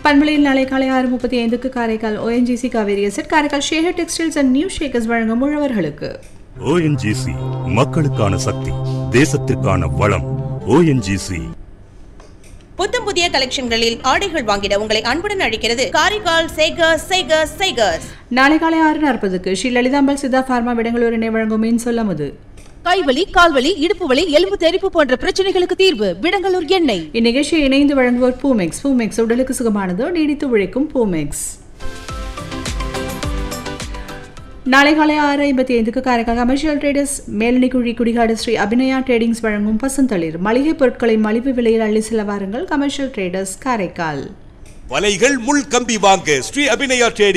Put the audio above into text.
பண்பலையில் நாளை காலை ஆறு முப்பத்தி ஐந்துக்கு Karaikal ONGC Kaveri asset Karaikal Shekar textiles and new ஷேக்கர்ஸ் வழங்கும் உழவர்களுக்கு ஓஎன்ஜிசி மக்களுக்கான சக்தி தேசத்திற்கான வளம் ஓஎன்ஜிசி புத்தம் புதிய கலெக்ஷன்களில் ஆடைகள் வாங்கிட உங்களை அன்புடன் அழைக்கிறது காரைக்கால் சேகர்ஸ் சேகர்ஸ் சேகர்ஸ் நாளை காலை ஆறு நாற்பதுக்கு ஸ்ரீ லலிதாம்பல் சித்தா பார்மா விடங்களூர் இணை வழங்கும் மீன் சொல்லமுது கைவலி கால்வலி இடுப்பு வலி எலும்பு தெறிப்பு போன்ற பிரச்சனைகளுக்கு தீர்வு விடங்கலூர் எண்ணெய் இந்நிகழ்ச்சியை இணைந்து வழங்குவோர் பூமெக்ஸ் பூமெக்ஸ் உடலுக்கு சுகமானதோ நீடித்து உழைக்கும் பூமெக்ஸ் நாளை காலை ஆறு ஐம்பத்தி ஐந்துக்கு காரைக்கால் கமர்ஷியல் ட்ரேடர்ஸ் மேல்நிக்குழி குடிகாடு ஸ்ரீ அபிநயா ட்ரேடிங்ஸ் வழங்கும் பசந்தளிர் மளிகை பொருட்களை மலிவு விலையில் அள்ளி செல்ல வாருங்கள் கமர்ஷியல் ட்ரேடர்ஸ் காரைக்கால் வலைகள் முள் கம்பி வாங்க ஸ்ரீ அபிநயா ட்ரேடிங்